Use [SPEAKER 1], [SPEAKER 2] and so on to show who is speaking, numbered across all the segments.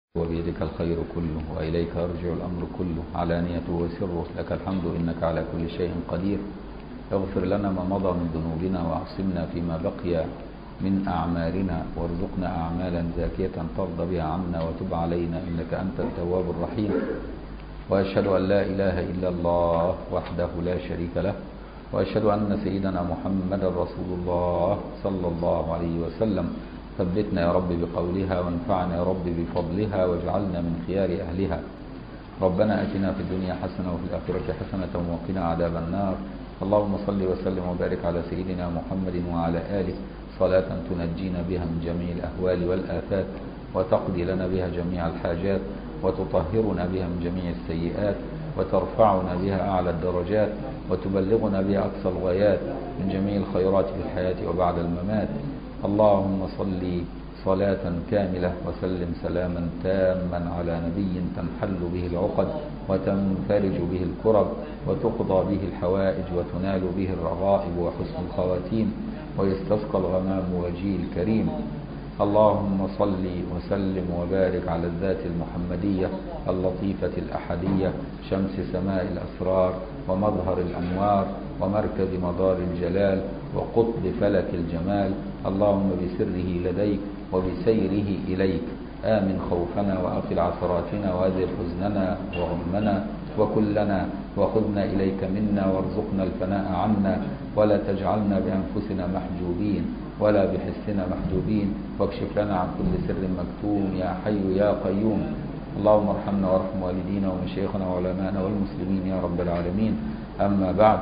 [SPEAKER 1] وبيدك الخير كله وإليك يرجع الأمر كله علانيته وسره لك الحمد إنك على كل شيء قدير اغفر لنا ما مضى من ذنوبنا وعصمنا فيما بقي من أعمالنا وارزقنا أعمالا زاكية ترضى بها عنا وتب علينا إنك أنت التواب الرحيم وأشهد أن لا إله إلا الله وحده لا شريك له وأشهد أن سيدنا محمد رسول الله صلى الله عليه وسلم ثبتنا يا رب بقولها وانفعنا يا رب بفضلها واجعلنا من خيار أهلها ربنا أتنا في الدنيا حسنة وفي الآخرة حسنة وقنا عذاب النار اللهم صل وسلم وبارك على سيدنا محمد وعلى آله صلاة تنجينا بها من جميع الأهوال والآفات وتقضي لنا بها جميع الحاجات وتطهرنا بها من جميع السيئات وترفعنا بها أعلى الدرجات وتبلغنا بها أقصى الغايات من جميع الخيرات في الحياة وبعد الممات اللهم صل صلاة كاملة وسلم سلاما تاما على نبي تنحل به العقد وتنفرج به الكرب وتقضى به الحوائج وتنال به الرغائب وحسن الخواتيم ويستسقى الغمام وجيه الكريم اللهم صل وسلم وبارك على الذات المحمدية اللطيفة الأحدية شمس سماء الأسرار ومظهر الأنوار ومركز مدار الجلال وقطب فلك الجمال اللهم بسره لديك وبسيره إليك آمن خوفنا وأقل عثراتنا وأذر حزننا وغمنا وكلنا وخذنا إليك منا وارزقنا الفناء عنا ولا تجعلنا بأنفسنا محجوبين ولا بحسنا محجوبين واكشف لنا عن كل سر مكتوم يا حي يا قيوم اللهم ارحمنا وارحم والدينا ومشايخنا وعلماءنا والمسلمين يا رب العالمين أما بعد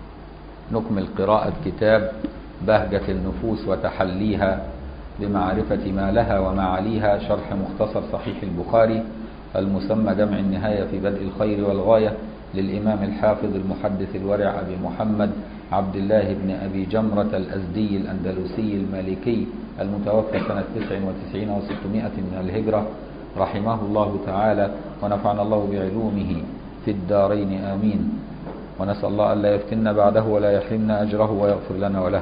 [SPEAKER 1] نكمل قراءة كتاب بهجة النفوس وتحليها بمعرفة ما لها ومعاليها شرح مختصر صحيح البخاري المسمى جمع النهاية في بدء الخير والغاية للإمام الحافظ المحدث الورع أبي محمد عبد الله بن أبي جمرة الأزدي الأندلسي المالكي المتوفى سنة 99 و600 من الهجرة رحمه الله تعالى ونفعنا الله بعلومه في الدارين آمين ونسأل الله ألا يفتنا بعده ولا يحرمنا أجره ويغفر لنا وله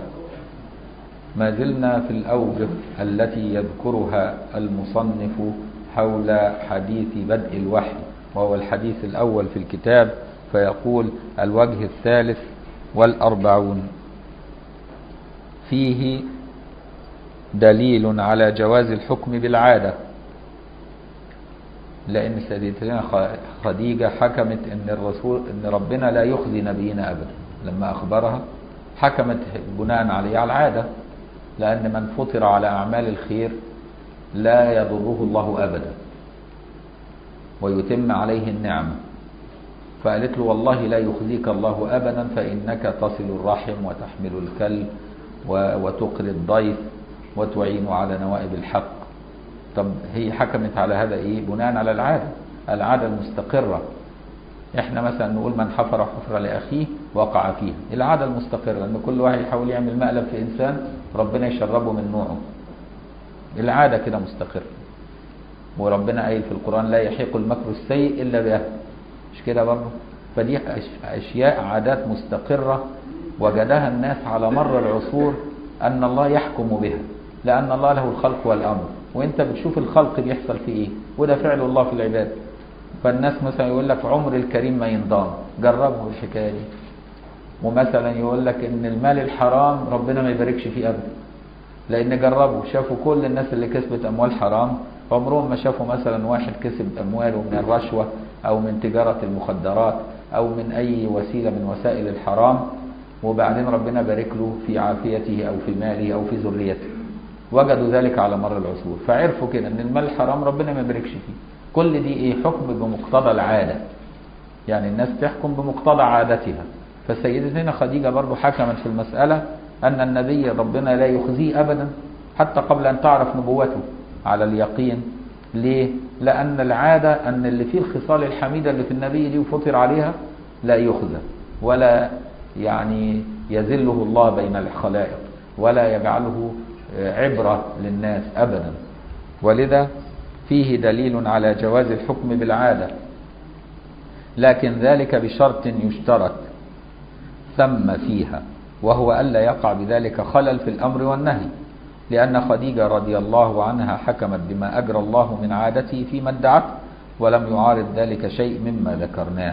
[SPEAKER 1] ما زلنا في الأوجه التي يذكرها المصنف حول حديث بدء الوحي وهو الحديث الأول في الكتاب فيقول الوجه الثالث والأربعون فيه دليل على جواز الحكم بالعادة لأن سيدتنا خديجة حكمت أن الرسول أن ربنا لا يخزي نبينا أبدا لما أخبرها حكمت بناء عليه على العادة لأن من فطر على أعمال الخير لا يضره الله أبدا ويتم عليه النعمة فقالت له والله لا يخزيك الله أبدا فإنك تصل الرحم وتحمل الكلب وتقري الضيف وتعين على نوائب الحق طب هي حكمت على هذا إيه بناء على العادة العادة المستقرة احنا مثلا نقول من حفر حفرة لأخيه وقع فيها العادة المستقرة ان كل واحد يحاول يعمل مقلب في إنسان ربنا يشربه من نوعه العادة كده مستقرة وربنا قايل في القرآن لا يحيق المكر السيء إلا بأهله مش كده برضه فدي أشياء عادات مستقرة وجدها الناس على مر العصور أن الله يحكم بها لأن الله له الخلق والأمر وانت بتشوف الخلق بيحصل فيه ايه وده فعل الله في العباد فالناس مثلا يقول لك عمر الكريم ما ينضام جربوا الحكايه دي ومثلا يقول لك ان المال الحرام ربنا ما يباركش فيه ابدا لان جربوا شافوا كل الناس اللي كسبت اموال حرام عمرهم ما شافوا مثلا واحد كسب امواله من الرشوه او من تجاره المخدرات او من اي وسيله من وسائل الحرام وبعدين ربنا بارك له في عافيته او في ماله او في ذريته وجدوا ذلك على مر العصور فعرفوا كده ان المال حرام ربنا ما يباركش فيه كل دي ايه حكم بمقتضى العاده يعني الناس تحكم بمقتضى عادتها فسيدتنا خديجه برضو حكمت في المساله ان النبي ربنا لا يخزيه ابدا حتى قبل ان تعرف نبوته على اليقين ليه لان العاده ان اللي فيه الخصال الحميده اللي في النبي دي وفطر عليها لا يخزى ولا يعني يذله الله بين الخلائق ولا يجعله عبرة للناس أبدا ولذا فيه دليل على جواز الحكم بالعادة لكن ذلك بشرط يشترط ثم فيها وهو ألا يقع بذلك خلل في الأمر والنهي لأن خديجة رضي الله عنها حكمت بما أجرى الله من عادته فيما ادعته ولم يعارض ذلك شيء مما ذكرناه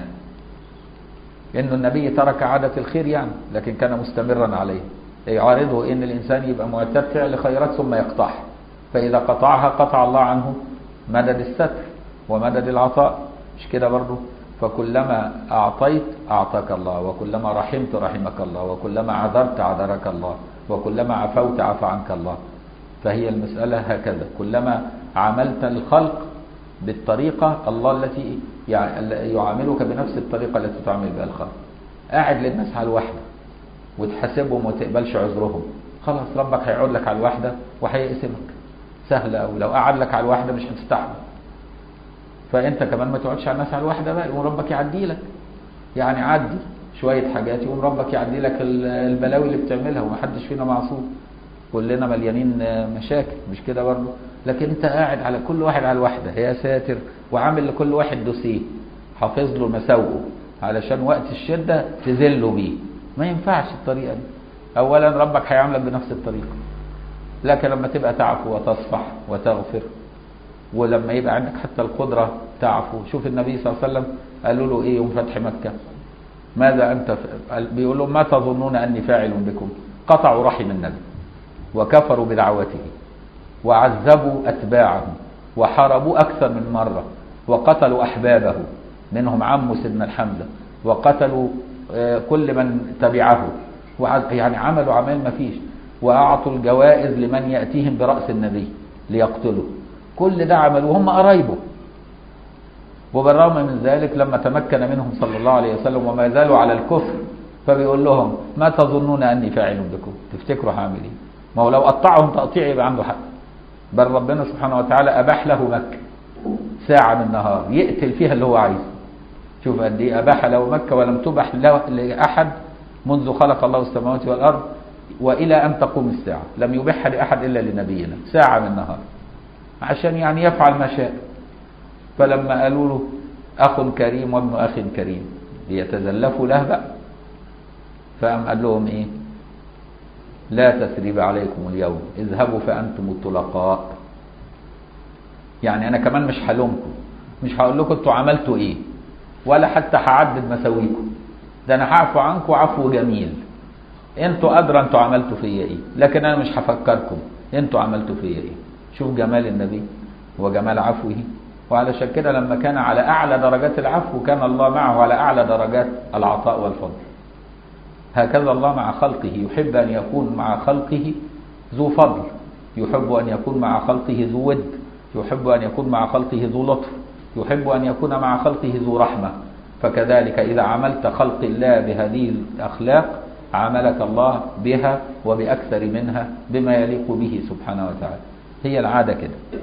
[SPEAKER 1] إنه النبي ترك عادة الخير يعني لكن كان مستمرا عليه يعارضه إن الإنسان يبقى معتاد فعل خيرات ثم يقطعها فإذا قطعها قطع الله عنه مدد الستر ومدد العطاء مش كده برضه فكلما أعطيت أعطاك الله وكلما رحمت رحمك الله وكلما عذرت عذرك الله وكلما عفوت عفى عنك الله فهي المسألة هكذا كلما عاملت الخلق بالطريقة الله التي يعاملك بنفس الطريقة التي تعامل بها الخلق قاعد للناس على الوحدة وتحاسبهم وتقبلش عذرهم خلاص ربك هيقعد لك على الوحدة وهيقسمك سهلة أو لو قعد لك على الوحدة مش هتستحمل فانت كمان ما تقعدش على الناس على الواحده بقى يقوم ربك يعدي لك يعني عدي شويه حاجات يقوم ربك يعدي لك البلاوي اللي بتعملها ومحدش فينا معصوم كلنا مليانين مشاكل مش كده برضه لكن انت قاعد على كل واحد على الواحده يا ساتر وعامل لكل واحد دوسيه حافظ له مساوئه علشان وقت الشده تذله بيه ما ينفعش الطريقه دي اولا ربك هيعاملك بنفس الطريقه لكن لما تبقى تعفو وتصفح وتغفر ولما يبقى عندك حتى القدرة تعفو شوف النبي صلى الله عليه وسلم قالوا له ايه يوم فتح مكة ماذا انت بيقول لهم ما تظنون اني فاعل بكم قطعوا رحم النبي وكفروا بدعوته وعذبوا اتباعه وحاربوا اكثر من مرة وقتلوا احبابه منهم عمه سيدنا الحمزة وقتلوا كل من تبعه يعني عملوا عمال ما فيش واعطوا الجوائز لمن ياتيهم براس النبي ليقتلوا كل ده عملوا وهم قرايبه وبالرغم من ذلك لما تمكن منهم صلى الله عليه وسلم وما زالوا على الكفر فبيقول لهم ما تظنون اني فاعل بكم تفتكروا هعمل ايه ما هو لو قطعهم تقطيع يبقى عنده حق بل ربنا سبحانه وتعالى اباح له مكه ساعه من النهار يقتل فيها اللي هو عايزه شوف قد ايه اباح له مكه ولم تبح لاحد منذ خلق الله السماوات والارض والى ان تقوم الساعه لم يبح لاحد الا لنبينا ساعه من النهار عشان يعني يفعل ما شاء فلما قالوا له أخ كريم وابن أخ كريم ليتزلفوا له بقى فقام قال لهم إيه لا تثريب عليكم اليوم اذهبوا فأنتم الطلقاء يعني أنا كمان مش هلومكم مش هقول لكم انتوا عملتوا إيه ولا حتى هعدد مساويكم ده أنا هعفو عنكم عفو جميل انتوا أدرى انتوا عملتوا فيا إيه لكن أنا مش هفكركم انتوا عملتوا فيا إيه شوف جمال النبي وجمال عفوه وعلشان كده لما كان على أعلى درجات العفو كان الله معه على أعلى درجات العطاء والفضل هكذا الله مع خلقه يحب أن يكون مع خلقه ذو فضل يحب أن يكون مع خلقه ذو ود يحب أن يكون مع خلقه ذو لطف يحب أن يكون مع خلقه ذو رحمة فكذلك إذا عملت خلق الله بهذه الأخلاق عاملك الله بها وبأكثر منها بما يليق به سبحانه وتعالى هي العادة كده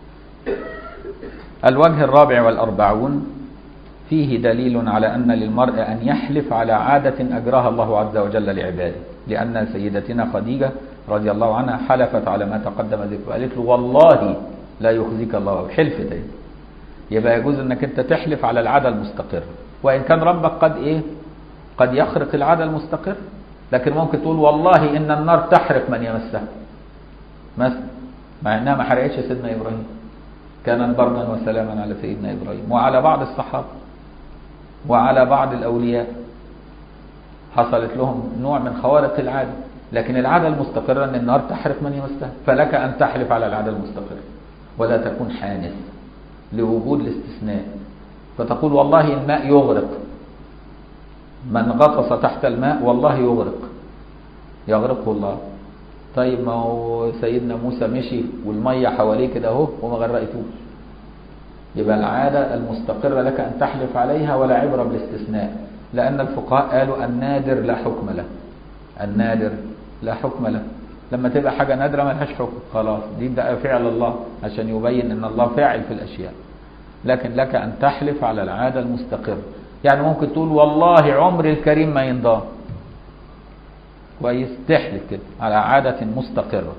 [SPEAKER 1] الوجه الرابع والأربعون فيه دليل على أن للمرء أن يحلف على عادة أجراها الله عز وجل لعباده لأن سيدتنا خديجة رضي الله عنها حلفت على ما تقدم ذكره قالت له والله لا يخزيك الله حلف ده يبقى يجوز انك انت تحلف على العادة المستقرة وإن كان ربك قد إيه قد يخرق العادة المستقرة لكن ممكن تقول والله إن النار تحرق من يمسها مثلا مع انها ما حرقتش سيدنا ابراهيم كانت بردا وسلاما على سيدنا ابراهيم وعلى بعض الصحابه وعلى بعض الاولياء حصلت لهم نوع من خوارق العاده لكن العاده المستقره ان النار تحرق من يمسها فلك ان تحلف على العاده المستقره ولا تكون حانث لوجود الاستثناء فتقول والله الماء يغرق من غطس تحت الماء والله يغرق يغرقه الله طيب ما هو سيدنا موسى مشي والميه حواليه كده اهو وما غرقتوش يبقى العادة المستقرة لك أن تحلف عليها ولا عبرة بالاستثناء لأن الفقهاء قالوا النادر لا حكم له النادر لا حكم له لما تبقى حاجة نادرة ما لهاش حكم خلاص دي بقى فعل الله عشان يبين أن الله فاعل في الأشياء لكن لك أن تحلف على العادة المستقرة يعني ممكن تقول والله عمر الكريم ما ينضام كويس تحلف كده على عادة مستقرة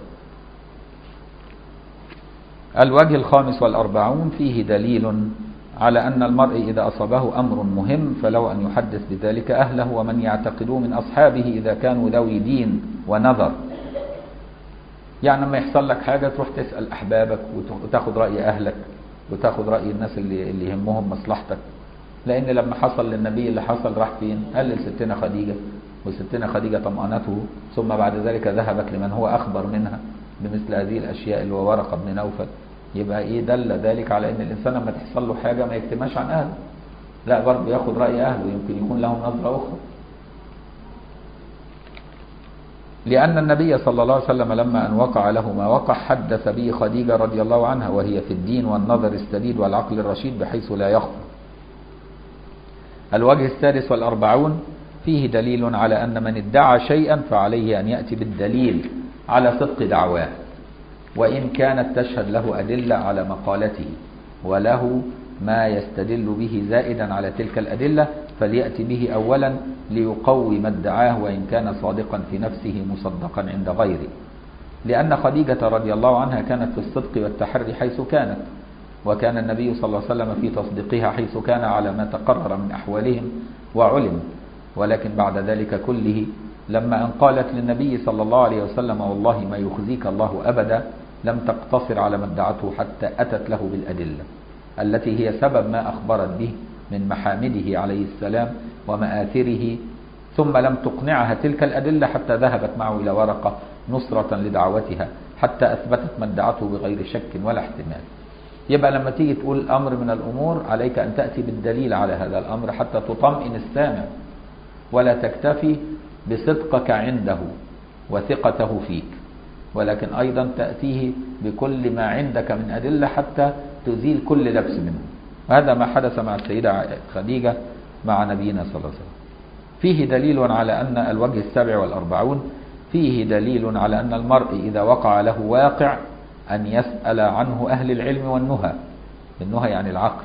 [SPEAKER 1] الوجه الخامس والأربعون فيه دليل على أن المرء إذا أصابه أمر مهم فلو أن يحدث بذلك أهله ومن يعتقدوه من أصحابه إذا كانوا ذوي دين ونظر يعني لما يحصل لك حاجة تروح تسأل أحبابك وتاخد رأي أهلك وتاخد رأي الناس اللي, اللي يهمهم مصلحتك لأن لما حصل للنبي اللي حصل راح فين قال لستنا خديجة وستنا خديجة طمأنته ثم بعد ذلك ذهبت لمن هو أخبر منها بمثل هذه الأشياء اللي هو ورقة بن نوفل يبقى إيه دل ذلك على أن الإنسان لما تحصل له حاجة ما يكتماش عن أهله لا برضه ياخد رأي أهله يمكن يكون لهم نظرة أخرى لأن النبي صلى الله عليه وسلم لما أن وقع له ما وقع حدث به خديجة رضي الله عنها وهي في الدين والنظر السديد والعقل الرشيد بحيث لا يخفى الوجه السادس والأربعون فيه دليل على أن من ادعى شيئا فعليه أن يأتي بالدليل على صدق دعواه وإن كانت تشهد له أدلة على مقالته وله ما يستدل به زائدا على تلك الأدلة فليأتي به أولا ليقوي ما ادعاه وإن كان صادقا في نفسه مصدقا عند غيره لأن خديجة رضي الله عنها كانت في الصدق والتحري حيث كانت وكان النبي صلى الله عليه وسلم في تصديقها حيث كان على ما تقرر من أحوالهم وعلم ولكن بعد ذلك كله لما أن قالت للنبي صلى الله عليه وسلم والله ما يخزيك الله أبدا لم تقتصر على ما ادعته حتى أتت له بالأدلة التي هي سبب ما أخبرت به من محامده عليه السلام ومآثره ثم لم تقنعها تلك الأدلة حتى ذهبت معه إلى ورقة نصرة لدعوتها حتى أثبتت ما ادعته بغير شك ولا احتمال يبقى لما تيجي تقول أمر من الأمور عليك أن تأتي بالدليل على هذا الأمر حتى تطمئن السامع ولا تكتفي بصدقك عنده وثقته فيك ولكن أيضا تأتيه بكل ما عندك من أدلة حتى تزيل كل لبس منه هذا ما حدث مع السيدة خديجة مع نبينا صلى الله عليه وسلم فيه دليل على أن الوجه السابع والأربعون فيه دليل على أن المرء إذا وقع له واقع أن يسأل عنه أهل العلم والنهى النهى يعني العقل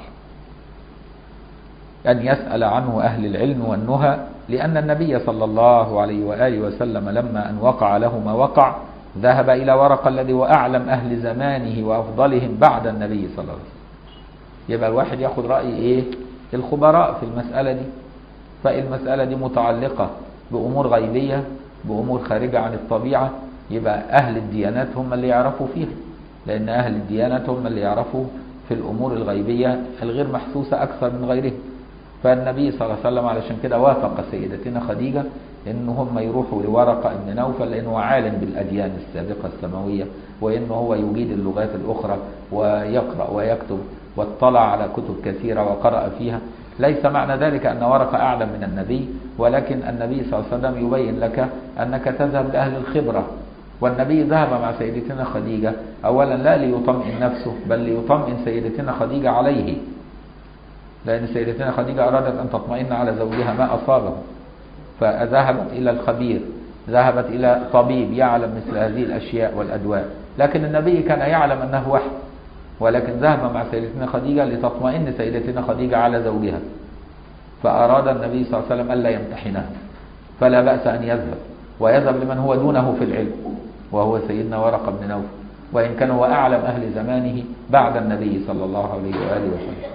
[SPEAKER 1] أن يسأل عنه أهل العلم والنهى لأن النبي صلى الله عليه وآله وسلم لما أن وقع له ما وقع ذهب إلى ورقة الذي هو أعلم أهل زمانه وأفضلهم بعد النبي صلى الله عليه وسلم يبقى الواحد ياخد رأي إيه الخبراء في المسألة دي فالمسألة دي متعلقة بأمور غيبية بأمور خارجة عن الطبيعة يبقى أهل الديانات هم اللي يعرفوا فيها لأن أهل الديانات هم اللي يعرفوا في الأمور الغيبية الغير محسوسة أكثر من غيرهم فالنبي صلى الله عليه وسلم علشان كده وافق سيدتنا خديجة ان هم يروحوا لورقة ابن نوفل لانه عالم بالاديان السابقة السماوية وانه هو يجيد اللغات الاخرى ويقرأ ويكتب واطلع على كتب كثيرة وقرأ فيها ليس معنى ذلك ان ورقة اعلم من النبي ولكن النبي صلى الله عليه وسلم يبين لك انك تذهب لاهل الخبرة والنبي ذهب مع سيدتنا خديجة اولا لا ليطمئن نفسه بل ليطمئن سيدتنا خديجة عليه لأن سيدتنا خديجة أرادت أن تطمئن على زوجها ما أصابه فذهبت إلى الخبير ذهبت إلى طبيب يعلم مثل هذه الأشياء والأدواء لكن النبي كان يعلم أنه وحي ولكن ذهب مع سيدتنا خديجة لتطمئن سيدتنا خديجة على زوجها فأراد النبي صلى الله عليه وسلم ألا يمتحنها فلا بأس أن يذهب ويذهب لمن هو دونه في العلم وهو سيدنا ورقة بن نوفل وإن كان هو أعلم أهل زمانه بعد النبي صلى الله عليه وآله وسلم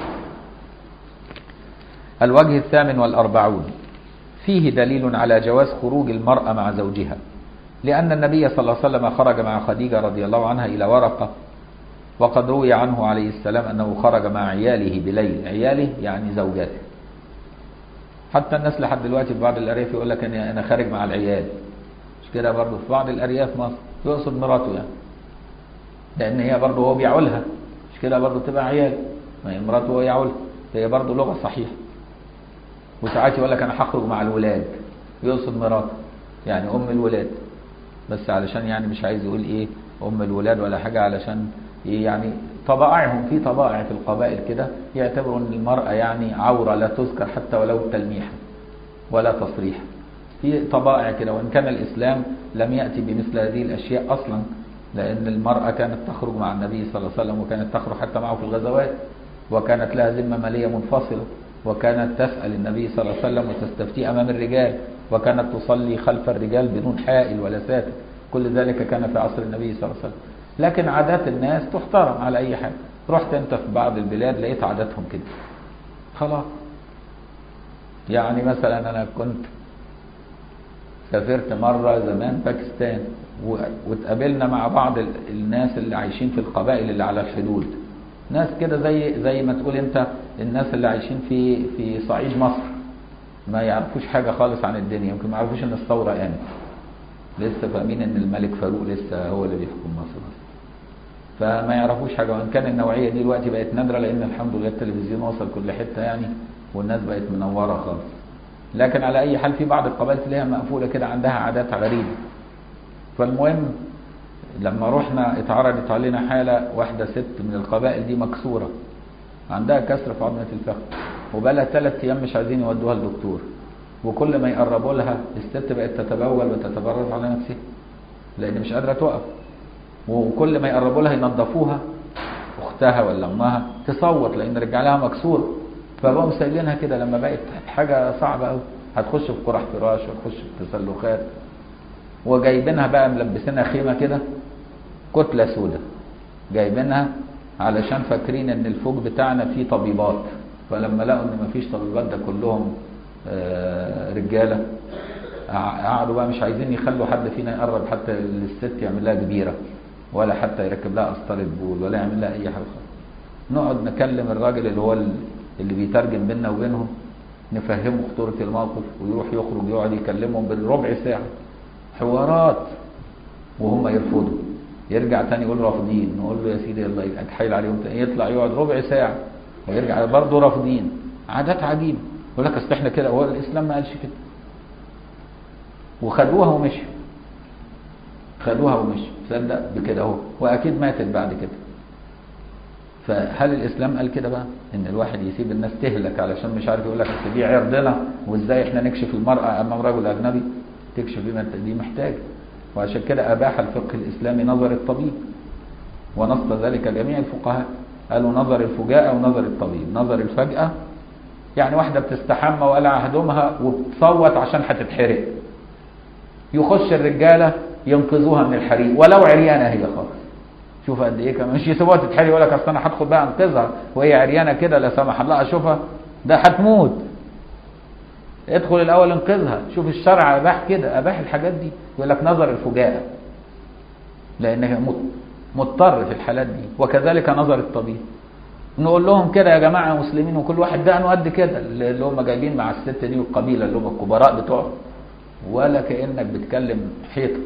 [SPEAKER 1] الوجه الثامن والأربعون فيه دليل على جواز خروج المرأة مع زوجها لأن النبي صلى الله عليه وسلم خرج مع خديجة رضي الله عنها إلى ورقة وقد روي عنه عليه السلام أنه خرج مع عياله بليل عياله يعني زوجاته حتى الناس لحد دلوقتي في بعض الأرياف يقول لك أنا أنا خارج مع العيال مش كده برضه في بعض الأرياف مصر يقصد مراته يعني لأن هي برضه هو بيعولها مش كده برضه تبقى عيال ما هي مراته هو يعولها هي برضه لغة صحيحة وساعات يقول لك انا هخرج مع الولاد يقصد مراته يعني ام الولاد بس علشان يعني مش عايز يقول ايه ام الولاد ولا حاجه علشان إيه يعني طبائعهم في طبائع في القبائل كده يعتبروا ان المراه يعني عوره لا تذكر حتى ولو تلميحا ولا تصريحا في طبائع كده وان كان الاسلام لم ياتي بمثل هذه الاشياء اصلا لان المراه كانت تخرج مع النبي صلى الله عليه وسلم وكانت تخرج حتى معه في الغزوات وكانت لها ذمه ماليه منفصله وكانت تسأل النبي صلى الله عليه وسلم وتستفتي أمام الرجال وكانت تصلي خلف الرجال بدون حائل ولا ساتر كل ذلك كان في عصر النبي صلى الله عليه وسلم لكن عادات الناس تحترم على أي حال رحت أنت في بعض البلاد لقيت عاداتهم كده خلاص يعني مثلا أنا كنت سافرت مرة زمان باكستان و- واتقابلنا مع بعض ال- الناس اللي عايشين في القبائل اللي على الحدود ناس كده زي زي ما تقول انت الناس اللي عايشين في في صعيد مصر ما يعرفوش حاجة خالص عن الدنيا يمكن ما يعرفوش ان الثورة قامت لسه فاهمين ان الملك فاروق لسه هو اللي بيحكم مصر فما يعرفوش حاجة وان كان النوعية دي دلوقتي بقت نادرة لان الحمد لله التلفزيون وصل كل حتة يعني والناس بقت منورة خالص لكن على اي حال في بعض القبائل تلاقيها مقفولة كده عندها عادات غريبة فالمهم لما رحنا اتعرضت علينا حالة واحدة ست من القبائل دي مكسورة عندها كسر في عظمة الفخذ وبقالها ثلاث أيام مش عايزين يودوها الدكتور وكل ما يقربوا لها الست بقت تتبول وتتبرز على نفسها لأن مش قادرة تقف وكل ما يقربوا لها ينظفوها أختها ولا أمها تصوت لأن رجالها مكسور فبقوا سايبينها كده لما بقت حاجة صعبة أوي هتخش في قرح فراش وتخش في تسلخات وجايبينها بقى ملبسينها خيمه كده كتله سودة جايبينها علشان فاكرين ان الفوق بتاعنا فيه طبيبات فلما لقوا ان مفيش طبيبات ده كلهم آه، رجاله قع- قعدوا بقى مش عايزين يخلوا حد فينا يقرب حتى للست يعمل لها كبيره ولا حتى يركب لها قسطره بول ولا يعمل لها اي حاجه خالص نقعد نكلم الراجل اللي هو ال- اللي بيترجم بيننا وبينهم نفهمه خطوره الموقف ويروح يخرج يقعد يكلمهم بالربع ساعه حوارات وهم يرفضوا يرجع تاني يقول رافضين نقول له يا سيدي الله اتحايل عليهم تاني يطلع يقعد ربع ساعة ويرجع برضه رافضين عادات عجيبة يقول لك اصل احنا كده هو الاسلام ما قالش كده وخدوها ومشوا خدوها ومشوا صدق بكده اهو واكيد ماتت بعد كده فهل الاسلام قال كده بقى ان الواحد يسيب الناس تهلك علشان مش عارف يقول لك اصل دي عرضنا وازاي احنا نكشف المراه امام رجل اجنبي تكشف بما انت دي محتاج وعشان كده اباح الفقه الاسلامي نظر الطبيب ونص ذلك جميع الفقهاء قالوا نظر الفجاءة ونظر الطبيب نظر الفجأة يعني واحدة بتستحمى وقلع هدومها وبتصوت عشان هتتحرق يخش الرجالة ينقذوها من الحريق ولو عريانة هي خالص شوف قد ايه كمان مش يسيبوها تتحرق يقول لك اصل انا هدخل بقى انقذها وهي عريانه كده لا سمح الله اشوفها ده هتموت ادخل الاول انقذها شوف الشرع اباح كده اباح الحاجات دي يقول لك نظر الفجاءه لان مت- مضطر في الحالات دي وكذلك نظر الطبيب نقول لهم كده يا جماعه مسلمين وكل واحد دقنه قد كده اللي هم جايبين مع الست دي والقبيله اللي هم الكبراء بتوعهم ولا كانك بتكلم حيطه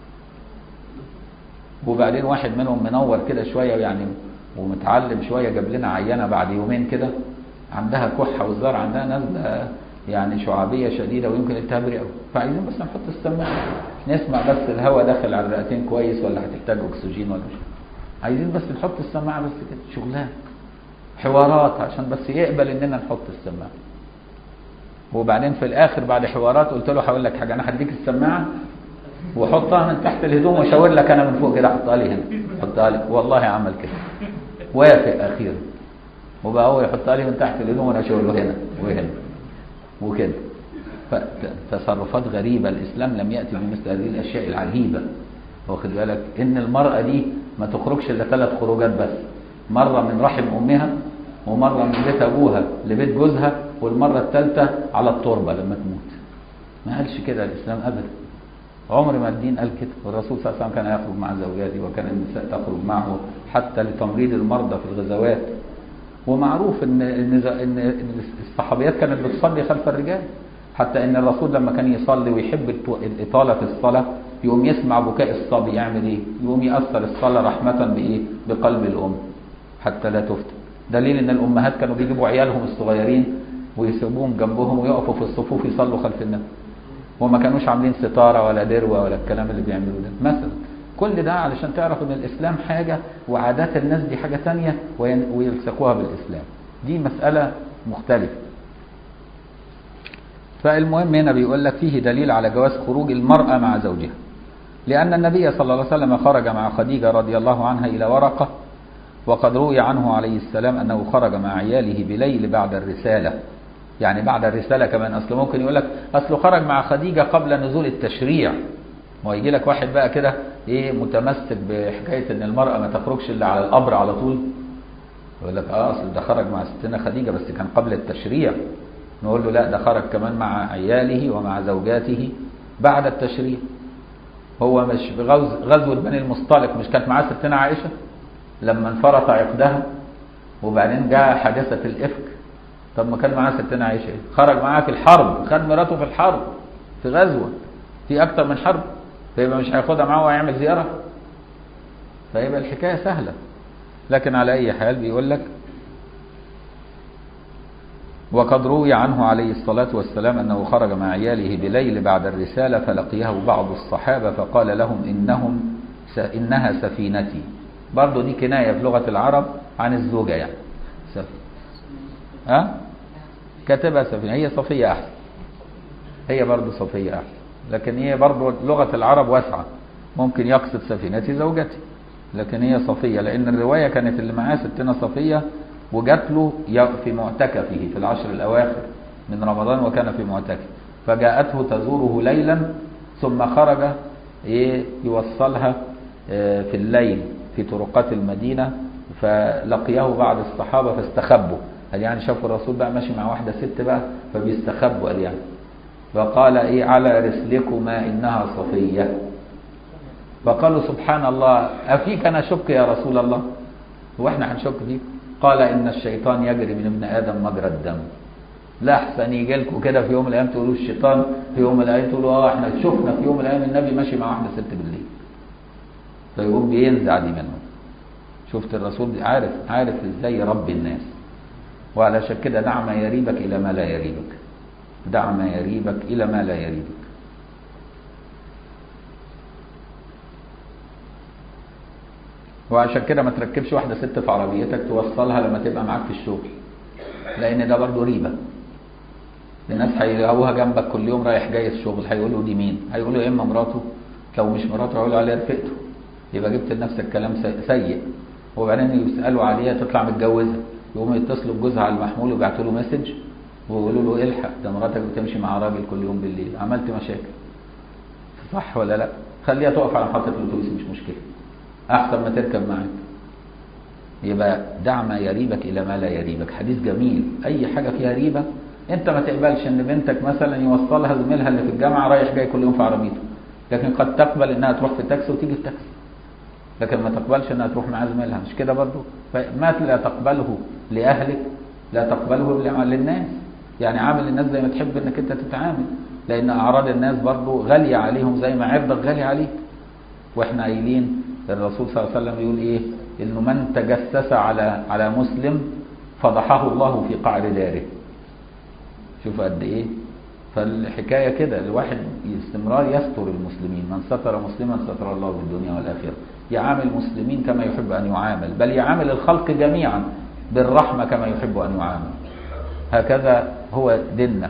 [SPEAKER 1] وبعدين واحد منهم منور كده شويه يعني ومتعلم شويه جاب لنا عينه بعد يومين كده عندها كحه والزار عندها نزله يعني شعابيه شديده ويمكن التهاب رئوي فعايزين بس نحط السماعه نسمع بس الهواء داخل على الرئتين كويس ولا هتحتاج اكسجين ولا مش عايزين بس نحط السماعه بس كده شغلانه حوارات عشان بس يقبل اننا نحط السماعه وبعدين في الاخر بعد حوارات قلت له هقول لك حاجه انا هديك السماعه وحطها من تحت الهدوم واشاور لك انا من فوق كده حطها لي هنا حطها لي والله عمل كده وافق اخيرا وبقى هو يحطها لي من تحت الهدوم وانا اشاور له هنا وهنا وكده فتصرفات غريبه الاسلام لم ياتي بمثل هذه الاشياء العجيبه واخد بالك ان المراه دي ما تخرجش الا ثلاث خروجات بس مره من رحم امها ومره من بيت ابوها لبيت جوزها والمره الثالثه على التربه لما تموت ما قالش كده الاسلام ابدا عمر ما الدين قال كده والرسول صلى الله عليه وسلم كان يخرج مع زوجاته وكان النساء تخرج معه حتى لتمريض المرضى في الغزوات ومعروف ان ان ان إن الصحابيات كانت بتصلي خلف الرجال حتى ان الرسول لما كان يصلي ويحب الت- الاطاله في الصلاه يقوم يسمع بكاء الصبي يعمل ايه؟ يقوم ياثر الصلاه رحمه بايه؟ بقلب الام حتى لا تفتن دليل ان الامهات كانوا بيجيبوا عيالهم الصغيرين ويسيبوهم جنبهم ويقفوا في الصفوف يصلوا خلف النبي وما كانوش عاملين ستاره ولا دروه ولا الكلام اللي بيعملوه ده مثلا كل ده علشان تعرف ان الاسلام حاجه وعادات الناس دي حاجه تانية وين- ويلصقوها بالاسلام دي مساله مختلفه فالمهم هنا بيقول لك فيه دليل على جواز خروج المرأة مع زوجها لأن النبي صلى الله عليه وسلم خرج مع خديجة رضي الله عنها إلى ورقة وقد روي عنه عليه السلام أنه خرج مع عياله بليل بعد الرسالة يعني بعد الرسالة كمان أصل ممكن يقول لك أصله خرج مع خديجة قبل نزول التشريع ويجي لك واحد بقى كده ايه متمسك بحكايه ان المراه ما تخرجش الا على القبر على طول يقول لك اه اصل ده خرج مع ستنا خديجه بس كان قبل التشريع نقول له لا ده خرج كمان مع عياله ومع زوجاته بعد التشريع هو مش غزو غزوة بني المصطلق مش كانت معاه ستنا عائشة لما انفرط عقدها وبعدين جاء حادثة الإفك طب ما كان معاه ستنا عائشة إيه؟ خرج معاها في الحرب خد مراته في الحرب في غزوة في أكتر من حرب فيبقى مش هياخدها معاه ويعمل زيارة فيبقى الحكاية سهلة لكن على أي حال بيقول لك وقد روي عنه عليه الصلاة والسلام أنه خرج مع عياله بليل بعد الرسالة فلقيه بعض الصحابة فقال لهم إنهم س... إنها سفينتي برضه دي كناية في لغة العرب عن الزوجة يعني سف... ها كاتبها سفينة هي صفية أحسن هي برضه صفية أحسن لكن هي برضه لغة العرب واسعة ممكن يقصد سفينتي زوجتي لكن هي صفية لأن الرواية كانت اللي معاه ستنا صفية وجات له في معتكفه في العشر الأواخر من رمضان وكان في معتكف فجاءته تزوره ليلا ثم خرج يوصلها في الليل في طرقات المدينة فلقيه بعض الصحابة فاستخبوا قال يعني شافوا الرسول بقى ماشي مع واحدة ست بقى فبيستخبوا قال يعني فقال ايه على رسلكما انها صفية فقالوا سبحان الله افيك انا شك يا رسول الله هو احنا هنشك فيك قال ان الشيطان يجري من ابن ادم مجرى الدم لا احسن يجي لكم كده في يوم من الايام تقولوا الشيطان في يوم من الايام تقولوا اه احنا شفنا في يوم من الايام النبي ماشي مع واحده ست بالليل فيقوم بينزع دي منهم شفت الرسول عارف عارف ازاي يربي الناس وعلشان كده دع ما يريبك الى ما لا يريبك دع ما يريبك الى ما لا يريبك وعشان كده ما تركبش واحده ست في عربيتك توصلها لما تبقى معاك في الشغل لان ده برضه ريبه الناس هيلاقوها جنبك كل يوم رايح جاي الشغل هيقولوا دي مين هيقولوا يا اما مراته لو مش مراته هيقولوا عليها رفقته يبقى جبت لنفسك كلام سيء وبعدين يسالوا عليها تطلع متجوزه يقوموا يتصلوا بجوزها على المحمول ويبعتوا له مسج ويقولوا له الحق ده مراتك بتمشي مع راجل كل يوم بالليل عملت مشاكل صح ولا لا خليها تقف على محطه الاتوبيس مش مشكله احسن ما تركب معاك يبقى دع ما يريبك الى ما لا يريبك حديث جميل اي حاجه فيها ريبه انت ما تقبلش ان بنتك مثلا يوصلها زميلها اللي في الجامعه رايح جاي كل يوم في عربيته لكن قد تقبل انها تروح في تاكسي وتيجي في تاكسي لكن ما تقبلش انها تروح مع زميلها مش كده برضو فما لا تقبله لاهلك لا تقبله للناس يعني عامل الناس زي ما تحب انك انت تتعامل لان اعراض الناس برضو غاليه عليهم زي ما عرضك غالي عليك واحنا قايلين الرسول صلى الله عليه وسلم يقول ايه انه من تجسس على على مسلم فضحه الله في قعر داره شوف قد ايه فالحكايه كده الواحد استمرار يستر المسلمين من ستر مسلما ستر الله في الدنيا والاخره يعامل المسلمين كما يحب ان يعامل بل يعامل الخلق جميعا بالرحمه كما يحب ان يعامل هكذا هو ديننا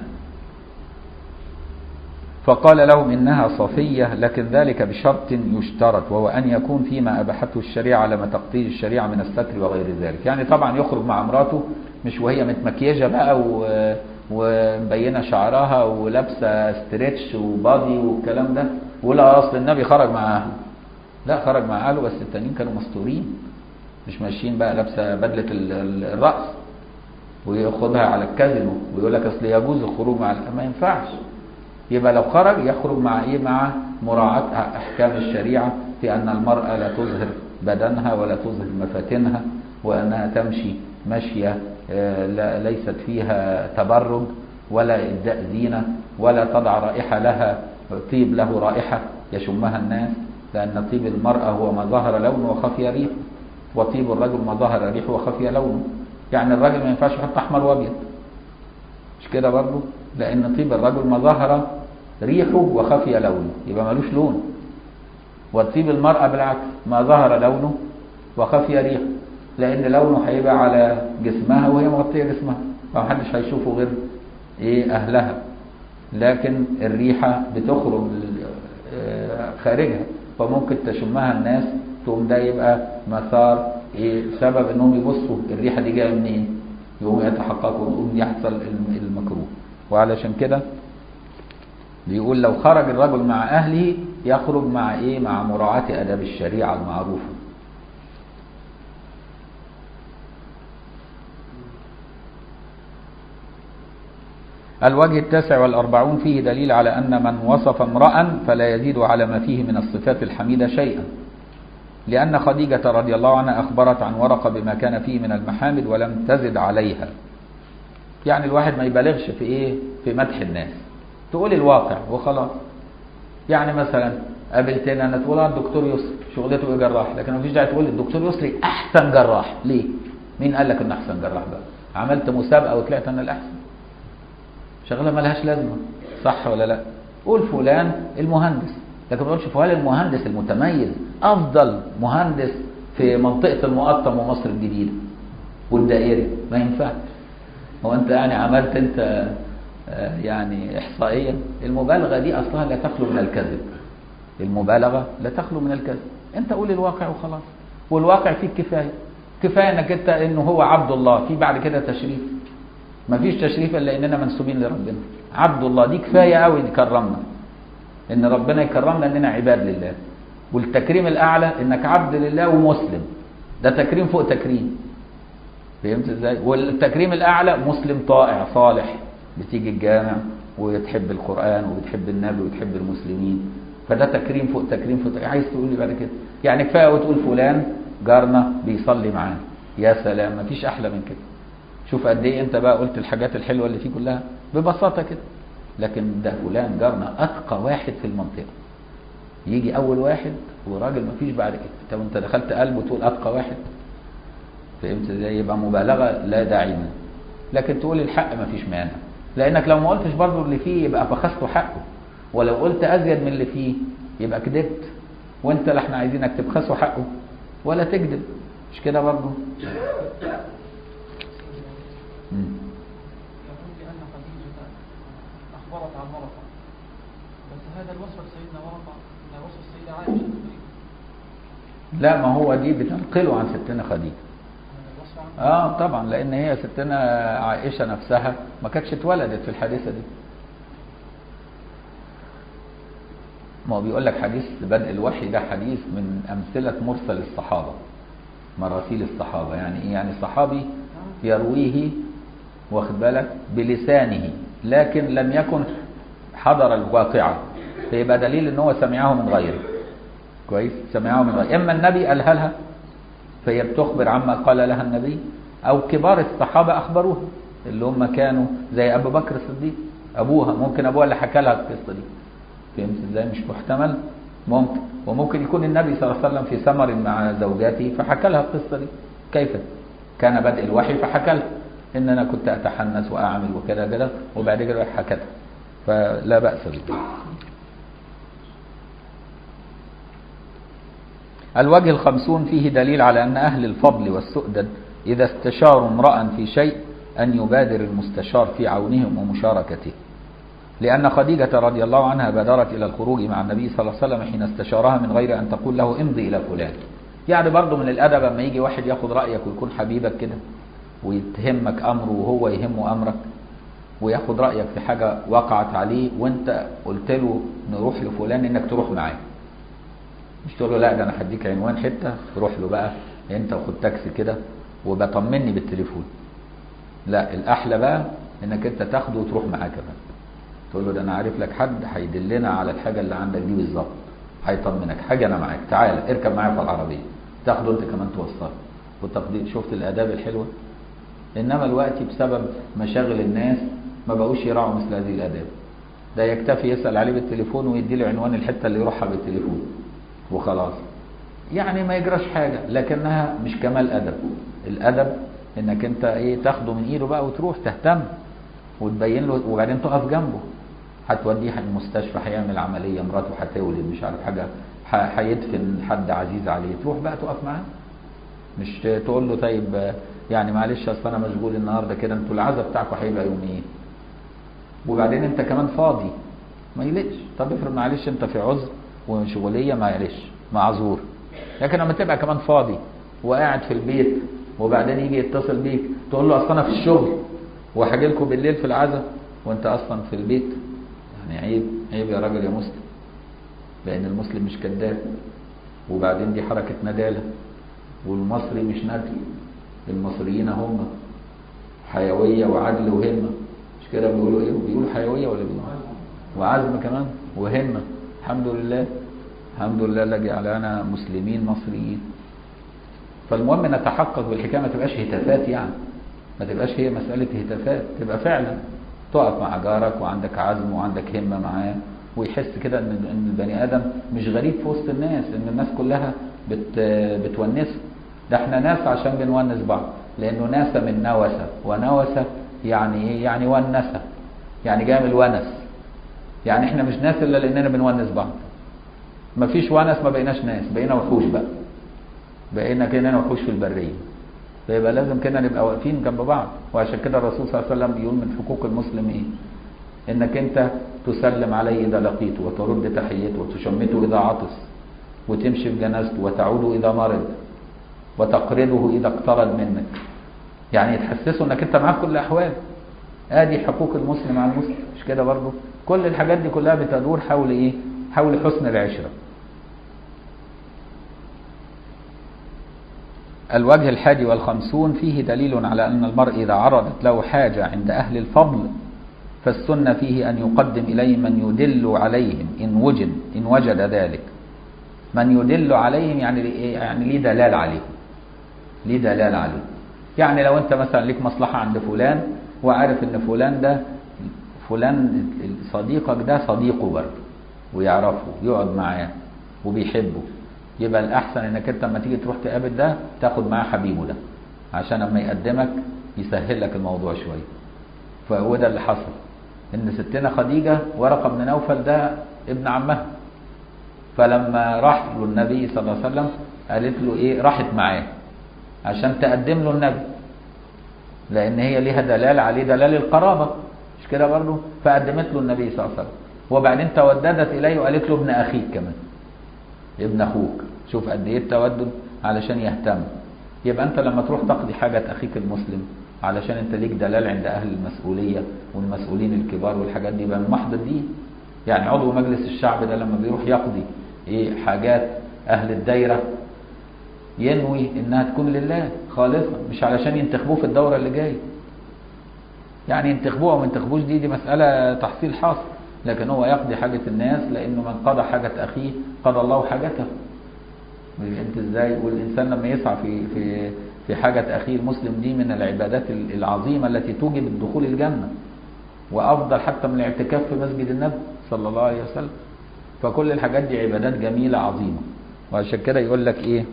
[SPEAKER 1] فقال لهم إنها صفية لكن ذلك بشرط يشترط وهو أن يكون فيما أباحته الشريعة على ما تقتضي الشريعة من الستر وغير ذلك يعني طبعا يخرج مع امراته مش وهي متمكيجة بقى و... ومبينة شعرها ولابسة ستريتش وبادي والكلام ده ولا أصل النبي خرج مع أهله لا خرج مع أهله بس التانيين كانوا مستورين مش ماشيين بقى لابسة بدلة الرأس وياخدها على الكازينو ويقول لك أصل يجوز الخروج مع ما ينفعش يبقى لو خرج يخرج مع ايه مع مراعاة احكام الشريعة في ان المرأة لا تظهر بدنها ولا تظهر مفاتنها وانها تمشي مشية لا ليست فيها تبرج ولا ابداء زينة ولا تضع رائحة لها طيب له رائحة يشمها الناس لان طيب المرأة هو ما ظهر لونه وخفي ريحه وطيب الرجل ما ظهر ريحه وخفي لونه يعني الراجل ما ينفعش يحط احمر وابيض مش كده برضه لان طيب الرجل ما ظهر ريحه وخفي لونه يبقى ملوش لون وطيب المرأة بالعكس ما ظهر لونه وخفي ريحه لأن لونه هيبقى على جسمها وهي مغطية جسمها فمحدش هيشوفه غير إيه أهلها لكن الريحة بتخرج خارجها فممكن تشمها الناس تقوم ده يبقى مثار إيه سبب إنهم يبصوا الريحة دي جاية منين يقوموا يتحققوا ويقوم يحصل المكروه وعلشان كده بيقول لو خرج الرجل مع أهله يخرج مع إيه مع مراعاة أداب الشريعة المعروفة الوجه التاسع والأربعون فيه دليل على أن من وصف امرأ فلا يزيد على ما فيه من الصفات الحميدة شيئا لأن خديجة رضي الله عنها أخبرت عن ورقة بما كان فيه من المحامد ولم تزد عليها يعني الواحد ما يبالغش في إيه في مدح الناس تقول الواقع وخلاص يعني مثلا قابلتني انا تقول الدكتور يسري شغلته جراح لكن مفيش داعي تقول الدكتور يسري احسن جراح ليه مين قال لك ان احسن جراح بقى عملت مسابقه وطلعت انا الاحسن شغله ملهاش لازمه صح ولا لا قول فلان المهندس لكن ما تقولش فلان المهندس المتميز افضل مهندس في منطقه المقطم ومصر الجديده والدائري ما ينفعش هو انت يعني عملت انت يعني احصائيا المبالغه دي اصلها لا تخلو من الكذب المبالغه لا تخلو من الكذب انت قول الواقع وخلاص والواقع فيه كفايه كفايه انك انت انه هو عبد الله في بعد كده تشريف ما فيش تشريف الا اننا منسوبين لربنا عبد الله دي كفايه قوي يكرمنا ان ربنا يكرمنا اننا عباد لله والتكريم الاعلى انك عبد لله ومسلم ده تكريم فوق تكريم فهمت ازاي والتكريم الاعلى مسلم طائع صالح بتيجي الجامع وتحب القران وبتحب النبي وتحب المسلمين فده تكريم فوق تكريم فوق تكريم. عايز تقول لي بعد كده يعني كفايه وتقول فلان جارنا بيصلي معانا يا سلام مفيش احلى من كده شوف قد ايه انت بقى قلت الحاجات الحلوه اللي فيه كلها ببساطه كده لكن ده فلان جارنا اتقى واحد في المنطقه يجي اول واحد وراجل مفيش بعد كده طب انت دخلت قلبه تقول اتقى واحد فهمت ازاي يبقى مبالغه لا داعي منها لكن تقول الحق مفيش مانع لانك لو ما قلتش برضه اللي فيه يبقى فخسته حقه ولو قلت ازيد من اللي فيه يبقى كذبت وانت لا احنا عايزينك تبخسه حقه ولا تكذب مش كده برضه
[SPEAKER 2] يقول بأن خديجة أخبرت عن ورقة بس هذا الوصف لسيدنا ورقة لا وصف السيدة عائشة تقريبا
[SPEAKER 1] لا ما هو دي بتنقله عن ستنا خديجه
[SPEAKER 2] هذا الوصف عن
[SPEAKER 1] اه طبعا لان هي ستنا عائشه نفسها ما كانتش اتولدت في الحادثه دي ما هو بيقول لك حديث بدء الوحي ده حديث من امثله مرسل الصحابه مراسيل الصحابه يعني ايه يعني صحابي يرويه واخد بالك بلسانه لكن لم يكن حضر الواقعه فيبقى دليل ان هو سمعه من غيره كويس سمعه من غيره اما النبي قالها لها فهي بتخبر عما قال لها النبي او كبار الصحابه اخبروها اللي هم كانوا زي ابو بكر الصديق ابوها ممكن ابوها اللي حكى لها القصه دي فهمت ازاي مش محتمل ممكن وممكن يكون النبي صلى الله عليه وسلم في سمر مع زوجاته فحكى لها القصه دي كيف كان بدء الوحي فحكى لها ان انا كنت اتحنس واعمل وكذا كذا وبعد كده حكتها فلا باس به الوجه الخمسون فيه دليل على أن أهل الفضل والسؤدد إذا استشاروا امرأ في شيء أن يبادر المستشار في عونهم ومشاركته لأن خديجة رضي الله عنها بادرت إلى الخروج مع النبي صلى الله عليه وسلم حين استشارها من غير أن تقول له امضي إلى فلان يعني برضه من الأدب لما يجي واحد ياخد رأيك ويكون حبيبك كده ويتهمك أمره وهو يهمه أمرك وياخد رأيك في حاجة وقعت عليه وانت قلت له نروح لفلان انك تروح معاه مش تقول له لا ده انا هديك عنوان حته تروح له بقى انت وخد تاكسي كده وبطمني بالتليفون لا الاحلى بقى انك انت تاخده وتروح معاه كمان تقول له ده انا عارف لك حد هيدلنا على الحاجه اللي عندك دي بالظبط هيطمنك حاجه انا معاك تعال اركب معايا في العربيه تاخده انت كمان توصله والتقدير شفت الاداب الحلوه انما الوقت بسبب مشاغل الناس ما بقوش يراعوا مثل هذه الاداب ده يكتفي يسال عليه بالتليفون ويدي له عنوان الحته اللي يروحها بالتليفون وخلاص يعني ما يجراش حاجة لكنها مش كمال أدب الأدب إنك أنت إيه تاخده من إيده بقى وتروح تهتم وتبين له وبعدين تقف جنبه هتوديه المستشفى هيعمل عملية مراته هتولد مش عارف حاجة هيدفن حد عزيز عليه تروح بقى تقف معاه مش تقول له طيب يعني معلش اصل انا مشغول النهارده كده انتوا العزا بتاعكم هيبقى يوم ايه؟ وبعدين انت كمان فاضي ما يلقش طب افرض معلش انت في عذر ومشغولية معلش معذور لكن لما تبقى كمان فاضي وقاعد في البيت وبعدين يجي يتصل بيك تقول له اصل انا في الشغل وهاجي لكم بالليل في العزاء وانت اصلا في البيت يعني عيب عيب يا راجل يا مسلم لان المسلم مش كذاب وبعدين دي حركة ندالة والمصري مش ندل المصريين هم حيوية وعدل وهمة مش مش كده بيقولوا ايه بيقولوا حيويه ولا بيقولوا وعزم كمان وهمه الحمد لله الحمد لله الذي جعلنا مسلمين مصريين فالمهم نتحقق بالحكايه ما تبقاش هتافات يعني ما تبقاش هي مساله هتافات تبقى فعلا تقف مع جارك وعندك عزم وعندك همه معاه ويحس كده ان ان البني ادم مش غريب في وسط الناس ان الناس كلها بت بتونسه ده احنا ناس عشان بنونس بعض لانه ناس من نوسه ونوسه يعني ايه يعني ونسه يعني جاي من الونس يعني احنا مش ناس الا لاننا بنونس بعض مفيش ونس ما بقيناش ناس بقينا وحوش بقى بقينا كده وحوش في البريه فيبقى لازم كده نبقى واقفين جنب بعض وعشان كده الرسول صلى الله عليه وسلم يقول من حقوق المسلم ايه انك انت تسلم عليه اذا لقيته وترد تحيته وتشمته اذا عطس وتمشي في جنازته وتعود اذا مرض وتقرضه اذا اقترض منك يعني تحسسه انك انت معاه في كل الاحوال ادي حقوق المسلم على المسلم مش كده برضه كل الحاجات دي كلها بتدور حول ايه حول حسن العشره الوجه الحادي والخمسون فيه دليل على أن المرء إذا عرضت له حاجة عند أهل الفضل فالسنة فيه أن يقدم إليه من يدل عليهم إن وجد إن وجد ذلك من يدل عليهم يعني يعني ليه دلال عليهم ليه دلال عليه يعني لو أنت مثلا ليك مصلحة عند فلان وعارف إن فلان ده فلان صديقك ده صديقه برضه ويعرفه يقعد معاه وبيحبه يبقى الأحسن إنك أنت لما تيجي تروح تقابل ده تاخد معاه حبيبه ده عشان لما يقدمك يسهل لك الموضوع شوية فهو ده اللي حصل ان ستنا خديجة ورقة بن نوفل ده ابن عمها فلما راح له النبي صلى الله عليه وسلم قالت له ايه راحت معاه عشان تقدم له النبي لان هي ليها دلال عليه دلال القرابة مش كده برضه فقدمت له النبي صلى الله عليه وسلم وبعدين توددت اليه وقالت له ابن اخيك كمان ابن اخوك شوف قد ايه التودد علشان يهتم يبقى انت لما تروح تقضي حاجة اخيك المسلم علشان انت ليك دلال عند اهل المسؤوليه والمسؤولين الكبار والحاجات دي يبقى من محض الدين يعني عضو مجلس الشعب ده لما بيروح يقضي ايه حاجات اهل الدايره ينوي انها تكون لله خالصا مش علشان ينتخبوه في الدوره اللي جايه يعني ينتخبوه او ما ينتخبوش دي دي مساله تحصيل حاصل لكن هو يقضي حاجه الناس لانه من قضى حاجه اخيه قضى الله حاجته انت ازاي والانسان لما يسعى في في في حاجة أخيه المسلم دي من العبادات العظيمة التي توجب الدخول الجنة وأفضل حتى من الاعتكاف في مسجد النبي صلى الله عليه وسلم فكل الحاجات دي عبادات جميلة عظيمة وعشان كده يقول لك إيه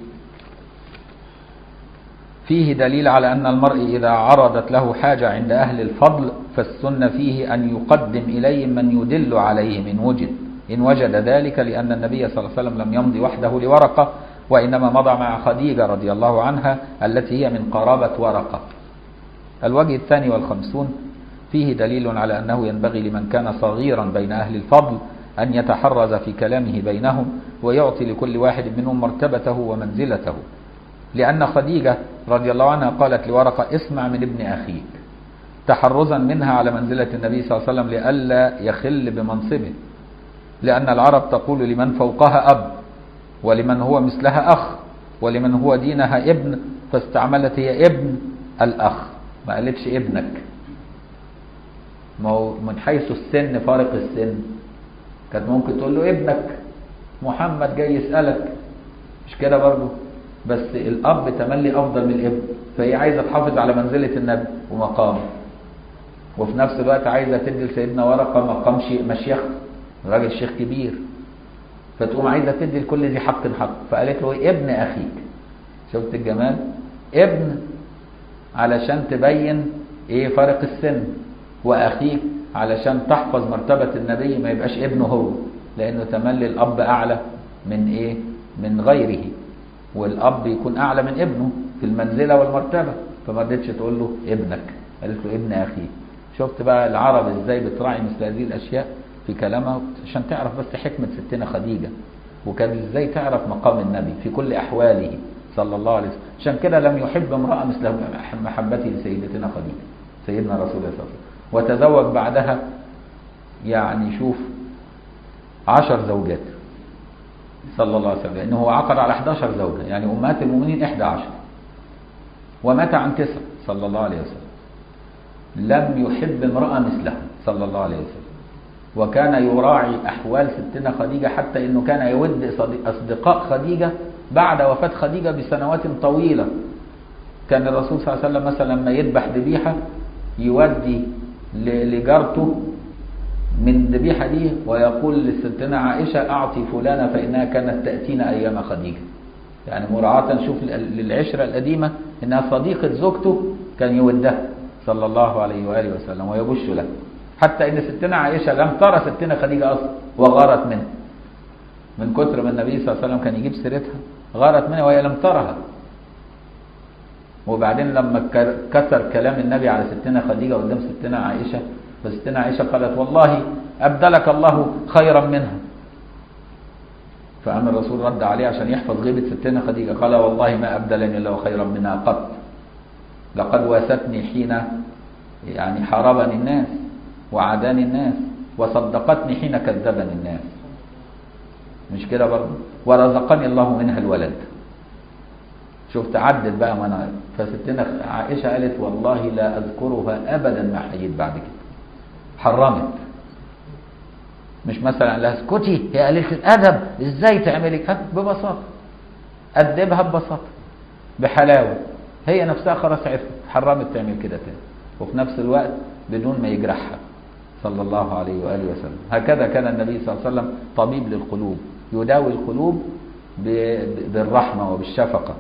[SPEAKER 1] فيه دليل على أن المرء إذا عرضت له حاجة عند أهل الفضل فالسنة فيه أن يقدم إليهم من يدل عليهم إن وجد إن وجد ذلك لأن النبي صلى الله عليه وسلم لم يمضي وحده لورقة وإنما مضى مع خديجة رضي الله عنها التي هي من قرابة ورقة الوجه الثاني والخمسون فيه دليل على أنه ينبغي لمن كان صغيرا بين أهل الفضل أن يتحرز في كلامه بينهم ويعطي لكل واحد منهم مرتبته ومنزلته لأن خديجة رضي الله عنها قالت لورقة اسمع من ابن أخيك تحرزا منها على منزلة النبي صلى الله عليه وسلم لئلا يخل بمنصبه لأن العرب تقول لمن فوقها أب ولمن هو مثلها أخ ولمن هو دينها ابن فاستعملت هي ابن الأخ ما قالتش ابنك ما هو من حيث السن فارق السن كانت ممكن تقول له ابنك محمد جاي يسألك مش كده برضه بس الأب تملي أفضل من الابن فهي عايزة تحافظ على منزلة النبي ومقامه وفي نفس الوقت عايزة تدي لسيدنا ورقة مقام مشيخ راجل شيخ كبير فتقوم عايزه تدي لكل ذي حق حق فقالت له إيه؟ ابن اخيك شفت الجمال ابن علشان تبين ايه فرق السن واخيك علشان تحفظ مرتبه النبي ما يبقاش ابنه هو لانه تملي الاب اعلى من ايه من غيره والاب يكون اعلى من ابنه في المنزله والمرتبه فما رضتش تقول له ابنك قالت له ابن اخيك شفت بقى العرب ازاي بتراعي مثل هذه الاشياء في كلامها عشان تعرف بس حكمة ستنا خديجة وكان ازاي تعرف مقام النبي في كل أحواله صلى الله عليه وسلم عشان كده لم يحب امرأة مثل محبته لسيدتنا خديجة سيدنا رسول الله صلى الله عليه وسلم وتزوج بعدها يعني شوف عشر زوجات صلى الله عليه وسلم لأنه هو عقد على 11 زوجة يعني أمهات المؤمنين 11 ومات عن تسع صلى الله عليه وسلم لم يحب امرأة مثله صلى الله عليه وسلم وكان يراعي أحوال ستنا خديجة حتى أنه كان يود أصدقاء خديجة بعد وفاة خديجة بسنوات طويلة كان الرسول صلى الله عليه وسلم مثلا لما يذبح ذبيحة يودي لجارته من الذبيحة دي ويقول لستنا عائشة أعطي فلانة فإنها كانت تأتينا أيام خديجة يعني مراعاة شوف للعشرة القديمة إنها صديقة زوجته كان يودها صلى الله عليه وآله وسلم ويبش له حتى إن ستنا عائشة لم ترى ستنا خديجة أصلا وغارت منه من كتر ما النبي صلى الله عليه وسلم كان يجيب سيرتها غارت منها وهي لم ترها وبعدين لما كثر كلام النبي على ستنا خديجة قدام ستنا عائشة فستنا عائشة قالت والله أبدلك الله خيرا منها فأما الرسول رد عليه عشان يحفظ غيبة ستنا خديجة قال والله ما أبدلني الله خيرا منها قط لقد واستني حين يعني حاربني الناس وعاداني الناس وصدقتني حين كذبني الناس مش كده برضه ورزقني الله منها الولد شفت عدت بقى وانا فستنا عائشة قالت والله لا أذكرها أبدا ما حييت بعد كده حرمت مش مثلا قال لها اسكتي يا قليلة الأدب ازاي تعملي كده ببساطة أدبها ببساطة بحلاوة هي نفسها خلاص عرفت حرمت تعمل كده تاني وفي نفس الوقت بدون ما يجرحها صلى الله عليه وآله وسلم هكذا كان النبي صلى الله عليه وسلم طبيب للقلوب يداوي القلوب بالرحمة وبالشفقة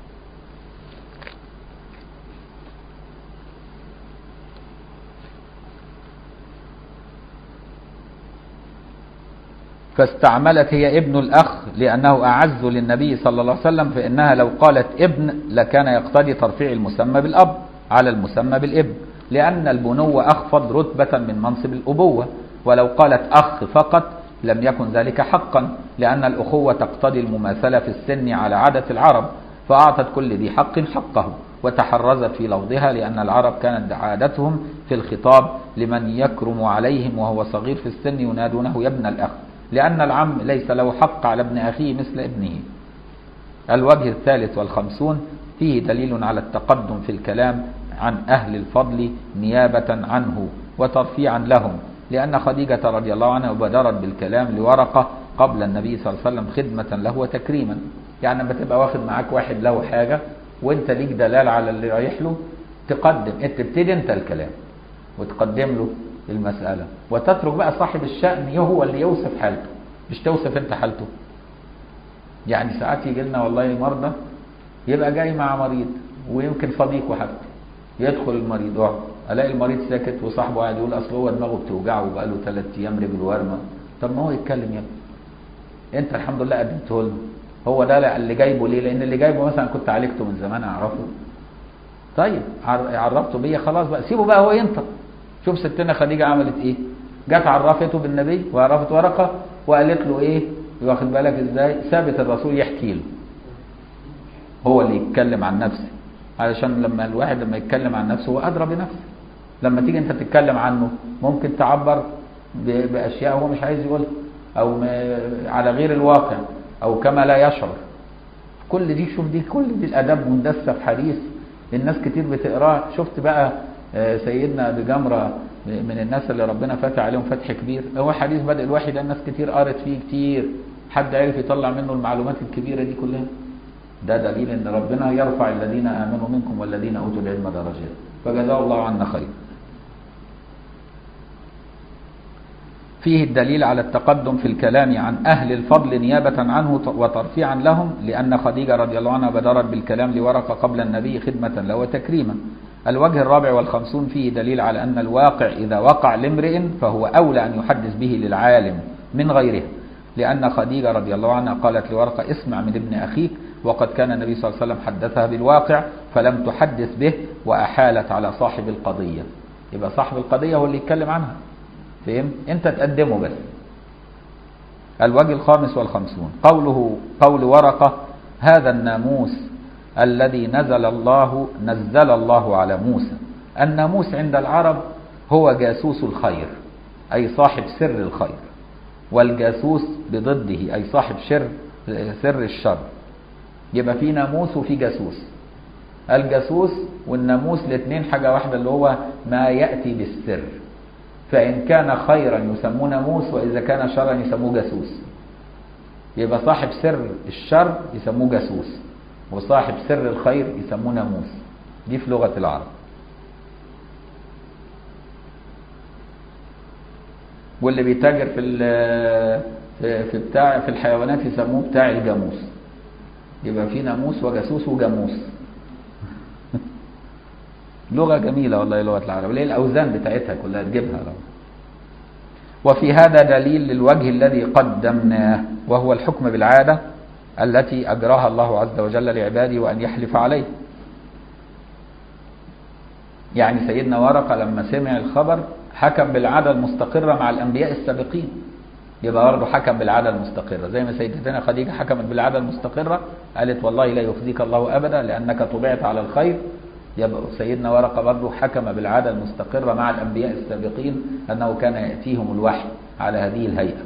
[SPEAKER 1] فاستعملت هي ابن الأخ لأنه أعز للنبي صلى الله عليه وسلم فإنها لو قالت ابن لكان يقتضي ترفيع المسمى بالأب على المسمى بالابن لأن البنوة أخفض رتبة من منصب الأبوة ولو قالت أخ فقط لم يكن ذلك حقا لأن الأخوة تقتضي المماثلة في السن على عادة العرب فأعطت كل ذي حق حقه وتحرزت في لفظها لأن العرب كانت عادتهم في الخطاب لمن يكرم عليهم وهو صغير في السن ينادونه يا ابن الأخ لأن العم ليس له حق على ابن أخيه مثل ابنه الوجه الثالث والخمسون فيه دليل على التقدم في الكلام عن أهل الفضل نيابة عنه وترفيعا لهم لأن خديجة رضي الله عنها بادرت بالكلام لورقة قبل النبي صلى الله عليه وسلم خدمة له وتكريما يعني لما تبقى واخد معاك واحد له حاجة وانت ليك دلال على اللي رايح له تقدم انت تبتدي انت الكلام وتقدم له المسألة وتترك بقى صاحب الشأن هو اللي يوصف حالته مش توصف انت حالته يعني ساعات يجي لنا والله مرضى يبقى جاي مع مريض ويمكن صديقه حتى يدخل المريض يقعد الاقي المريض ساكت وصاحبه قاعد يقول اصل هو دماغه بتوجعه وبقى له ثلاث ايام رجل ورمه طب ما هو يتكلم يا ابني انت الحمد لله قدمته له هو ده اللي جايبه ليه لان اللي جايبه مثلا كنت عالجته من زمان اعرفه طيب عرفته بيا خلاص بقى سيبه بقى هو ينطق شوف ستنا خديجه عملت ايه جت عرفته بالنبي وعرفت ورقه وقالت له ايه واخد بالك ازاي سابت الرسول يحكي له هو اللي يتكلم عن نفسه علشان لما الواحد لما يتكلم عن نفسه هو ادرى بنفسه لما تيجي انت تتكلم عنه ممكن تعبر باشياء هو مش عايز يقولها او على غير الواقع او كما لا يشعر كل دي شوف دي كل دي الاداب مندسه في حديث الناس كتير بتقراه شفت بقى سيدنا ابي جمره من الناس اللي ربنا فتح عليهم فتح كبير هو حديث بدء الوحي ده الناس كتير قرت فيه كتير حد عرف يطلع منه المعلومات الكبيره دي كلها ده دليل ان ربنا يرفع الذين امنوا منكم والذين اوتوا العلم درجات فجزاه الله عنا خير فيه الدليل على التقدم في الكلام عن أهل الفضل نيابة عنه وترفيعا لهم لأن خديجة رضي الله عنها بدرت بالكلام لورقة قبل النبي خدمة له وتكريما الوجه الرابع والخمسون فيه دليل على أن الواقع إذا وقع لامرئ فهو أولى أن يحدث به للعالم من غيره لأن خديجة رضي الله عنها قالت لورقة اسمع من ابن أخيك وقد كان النبي صلى الله عليه وسلم حدثها بالواقع فلم تحدث به وأحالت على صاحب القضية يبقى صاحب القضية هو اللي يتكلم عنها فهم انت تقدمه بس الوجه الخامس والخمسون قوله قول ورقة هذا الناموس الذي نزل الله نزل الله على موسى الناموس عند العرب هو جاسوس الخير أي صاحب سر الخير والجاسوس بضده أي صاحب شر سر الشر يبقى في ناموس وفي جاسوس الجاسوس والناموس الاثنين حاجة واحدة اللي هو ما يأتي بالسر فإن كان خيرا يسموه ناموس وإذا كان شرا يسموه جاسوس يبقى صاحب سر الشر يسموه جاسوس وصاحب سر الخير يسموه ناموس دي في لغة العرب واللي بيتاجر في ال- في في بتاع في الحيوانات يسموه بتاع الجاموس يبقى في ناموس وجاسوس وجاموس لغة جميلة والله لغة العرب ليه الأوزان بتاعتها كلها تجيبها لو. وفي هذا دليل للوجه الذي قدمناه وهو الحكم بالعادة التي أجراها الله عز وجل لعباده وأن يحلف عليه يعني سيدنا ورقة لما سمع الخبر حكم بالعادة المستقرة مع الأنبياء السابقين يبقى برضه حكم بالعادة المستقرة زي ما سيدتنا خديجة حكمت بالعادة المستقرة قالت والله لا يخزيك الله أبدا لأنك طبعت على الخير يبقى سيدنا ورقة برضه حكم بالعادة المستقرة مع الأنبياء السابقين أنه كان يأتيهم الوحي على هذه الهيئة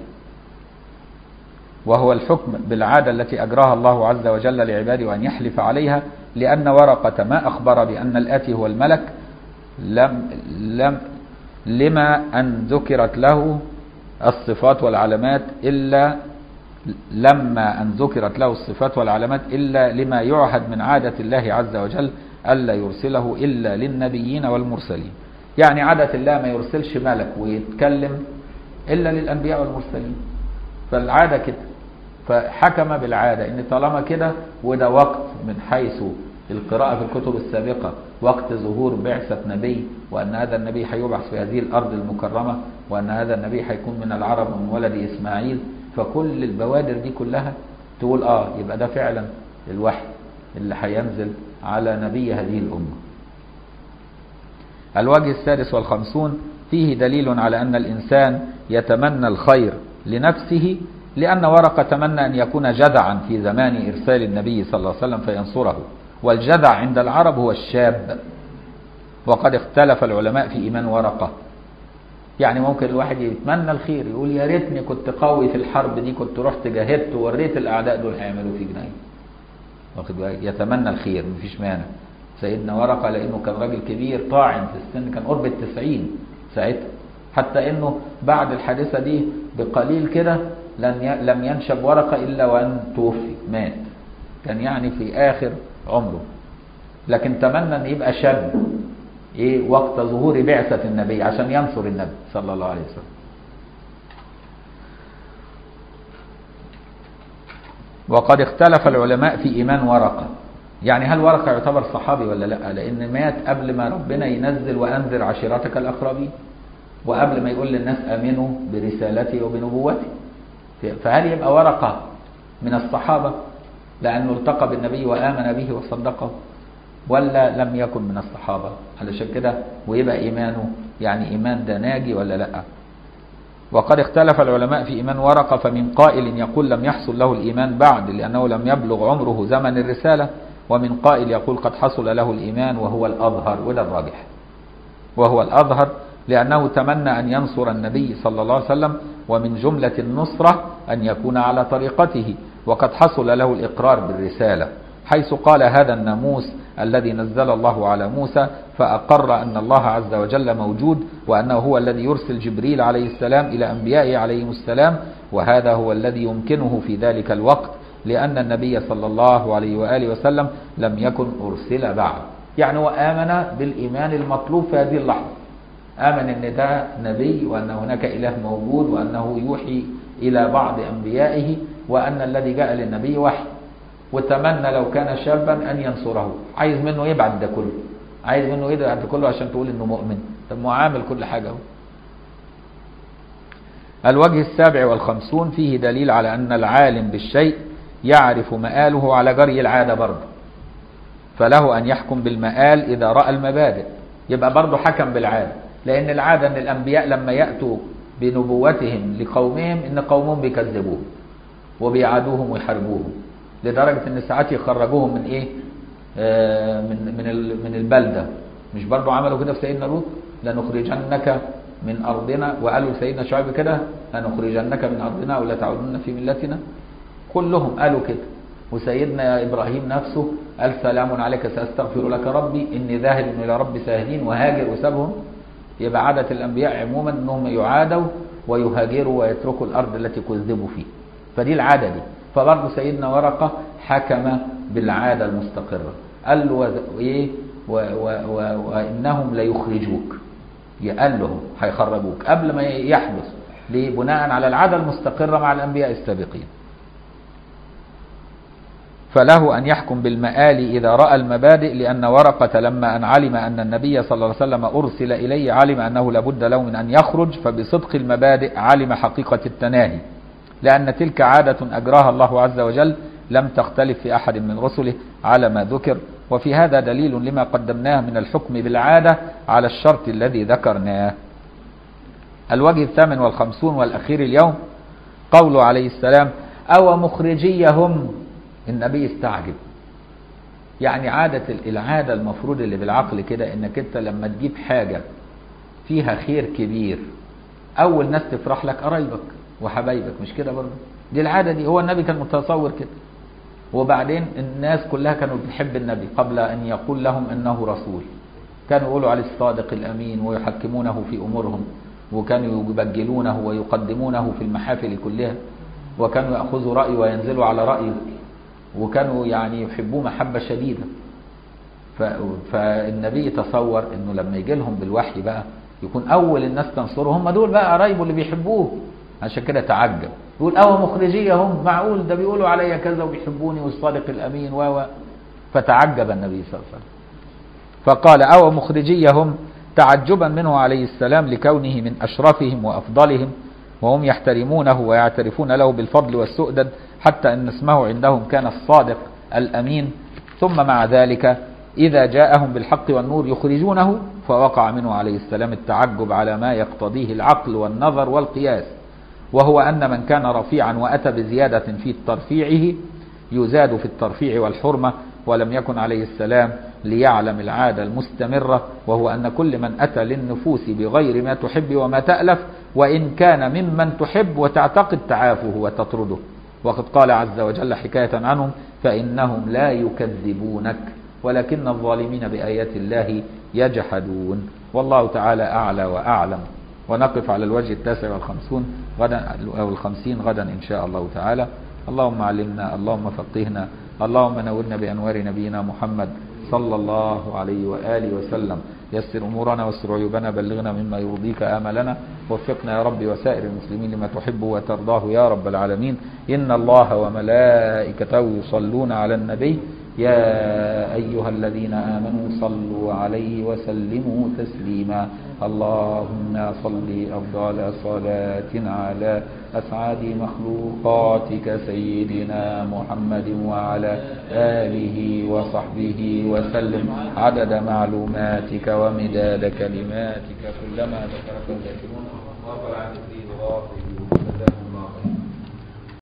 [SPEAKER 1] وهو الحكم بالعادة التي أجراها الله عز وجل لعباده وأن يحلف عليها لأن ورقة ما أخبر بأن الآتي هو الملك لم لم لما أن ذكرت له الصفات والعلامات إلا لما أن ذكرت له الصفات والعلامات إلا لما يعهد من عادة الله عز وجل ألا يرسله إلا للنبيين والمرسلين يعني عادة الله ما يرسلش ملك ويتكلم إلا للأنبياء والمرسلين فالعادة كده فحكم بالعادة إن طالما كده وده وقت من حيث القراءة في الكتب السابقة وقت ظهور بعثة نبي وأن هذا النبي هيبعث في هذه الأرض المكرمة وأن هذا النبي هيكون من العرب ومن ولد إسماعيل فكل البوادر دي كلها تقول آه يبقى ده فعلا الوحي اللي هينزل على نبي هذه الأمة الوجه السادس والخمسون فيه دليل على أن الإنسان يتمنى الخير لنفسه لأن ورقة تمنى أن يكون جدعا في زمان إرسال النبي صلى الله عليه وسلم فينصره والجدع عند العرب هو الشاب وقد اختلف العلماء في إيمان ورقة يعني ممكن الواحد يتمنى الخير يقول يا ريتني كنت قوي في الحرب دي كنت رحت جاهدت ووريت الأعداء دول هيعملوا في جناي واخد بالك يتمنى الخير مفيش مانع سيدنا ورقة لأنه كان راجل كبير طاعن في السن كان قرب التسعين ساعتها حتى أنه بعد الحادثة دي بقليل كده لم ينشب ورقة إلا وأن توفي مات كان يعني في آخر عمره لكن تمنى أن يبقى شاب إيه وقت ظهور بعثة النبي عشان ينصر النبي صلى الله عليه وسلم وقد اختلف العلماء في إيمان ورقة يعني هل ورقة يعتبر صحابي ولا لا لأن مات قبل ما ربنا ينزل وأنذر عشيرتك الأقربين وقبل ما يقول للناس آمنوا برسالتي وبنبوتي فهل يبقى ورقة من الصحابة لأنه التقى بالنبي وآمن به وصدقه ولا لم يكن من الصحابة علشان كده ويبقى إيمانه يعني إيمان ده ناجي ولا لا وقد اختلف العلماء في إيمان ورقة فمن قائل يقول لم يحصل له الإيمان بعد لأنه لم يبلغ عمره زمن الرسالة ومن قائل يقول قد حصل له الإيمان وهو الأظهر وده الراجح وهو الأظهر لأنه تمنى أن ينصر النبي صلى الله عليه وسلم ومن جملة النصرة أن يكون على طريقته وقد حصل له الإقرار بالرسالة حيث قال هذا الناموس الذي نزل الله على موسى فأقر أن الله عز وجل موجود وأنه هو الذي يرسل جبريل عليه السلام إلى أنبيائه عليهم السلام وهذا هو الذي يمكنه في ذلك الوقت لأن النبي صلى الله عليه وآله وسلم لم يكن أرسل بعد يعني هو آمن بالإيمان المطلوب في هذه اللحظة آمن أن ده نبي وأن هناك إله موجود وأنه يوحي إلى بعض أنبيائه وأن الذي جاء للنبي وحي وتمنى لو كان شابا أن ينصره عايز منه يبعد ده كله عايز منه يبعد ده كله عشان تقول إنه مؤمن طب ما عامل كل حاجة هو الوجه السابع والخمسون فيه دليل على أن العالم بالشيء يعرف مآله على جري العادة برضه فله أن يحكم بالمآل إذا رأى المبادئ يبقى برضه حكم بالعادة لأن العادة أن الأنبياء لما يأتوا بنبوتهم لقومهم إن قومهم بيكذبوهم وبيعادوهم ويحاربوهم لدرجة إن ساعات يخرجوهم من إيه؟ آه من من من البلدة مش برضه عملوا كده في سيدنا لوط لنخرجنك من أرضنا وقالوا لسيدنا شعيب كده لنخرجنك من أرضنا ولا تعودن في ملتنا كلهم قالوا كده وسيدنا إبراهيم نفسه قال سلام عليك سأستغفر لك ربي إني ذاهب إلى ربي ساهدين وهاجر وسابهم يبقى عادة الأنبياء عموما أنهم يعادوا ويهاجروا ويتركوا الأرض التي كذبوا فيها فدي العادة دي فبرضه سيدنا ورقة حكم بالعادة المستقرة قال له وذ- إيه و و و وإنهم ليخرجوك قال له هيخرجوك قبل ما يحدث ليه بناء على العادة المستقرة مع الأنبياء السابقين فله أن يحكم بالمآل إذا رأى المبادئ لأن ورقة لما أن علم أن النبي صلى الله عليه وسلم أرسل إليه علم أنه لابد له من أن يخرج فبصدق المبادئ علم حقيقة التناهي لأن تلك عادة أجراها الله عز وجل لم تختلف في أحد من رسله على ما ذكر وفي هذا دليل لما قدمناه من الحكم بالعادة على الشرط الذي ذكرناه الوجه الثامن والخمسون والأخير اليوم قوله عليه السلام أو مخرجيهم النبي استعجب يعني عادة العادة المفروض اللي بالعقل كده انك انت لما تجيب حاجة فيها خير كبير اول ناس تفرح لك قرايبك وحبايبك مش كده برضه دي العادة دي هو النبي كان متصور كده وبعدين الناس كلها كانوا بتحب النبي قبل ان يقول لهم انه رسول كانوا يقولوا عليه الصادق الامين ويحكمونه في امورهم وكانوا يبجلونه ويقدمونه في المحافل كلها وكانوا ياخذوا رايه وينزلوا على رايه وكانوا يعني يحبوه محبة شديدة ف... فالنبي تصور انه لما يجي لهم بالوحي بقى يكون اول الناس تنصره هم دول بقى قرايبه اللي بيحبوه عشان كده تعجب يقول او مخرجية هم معقول ده بيقولوا عليا كذا وبيحبوني والصادق الامين و فتعجب النبي صلى الله عليه وسلم فقال او مخرجية هم تعجبا منه عليه السلام لكونه من اشرفهم وافضلهم وهم يحترمونه ويعترفون له بالفضل والسؤدد حتى أن اسمه عندهم كان الصادق الأمين ثم مع ذلك إذا جاءهم بالحق والنور يخرجونه فوقع منه عليه السلام التعجب على ما يقتضيه العقل والنظر والقياس وهو أن من كان رفيعا وأتى بزيادة في ترفيعه يزاد في الترفيع والحرمة ولم يكن عليه السلام ليعلم العادة المستمرة وهو أن كل من أتى للنفوس بغير ما تحب وما تألف وإن كان ممن تحب وتعتقد تعافه وتطرده وقد قال عز وجل حكاية عنهم فإنهم لا يكذبونك ولكن الظالمين بآيات الله يجحدون والله تعالى أعلى وأعلم ونقف على الوجه التاسع والخمسون غدا أو الخمسين غدا إن شاء الله تعالى اللهم علمنا اللهم فقهنا اللهم نورنا بأنوار نبينا محمد صلى الله عليه وآله وسلم يسر أمورنا واستر عيوبنا بلغنا مما يرضيك آملنا وفقنا يا رب وسائر المسلمين لما تحب وترضاه يا رب العالمين إن الله وملائكته يصلون على النبي يا أيها الذين آمنوا صلوا عليه وسلموا تسليما اللهم صل أفضل صلاة على أسعد مخلوقاتك سيدنا محمد وعلى آله وصحبه وسلم عدد معلوماتك ومداد كلماتك كلما ذكرك الذاكرون وقل عن الدين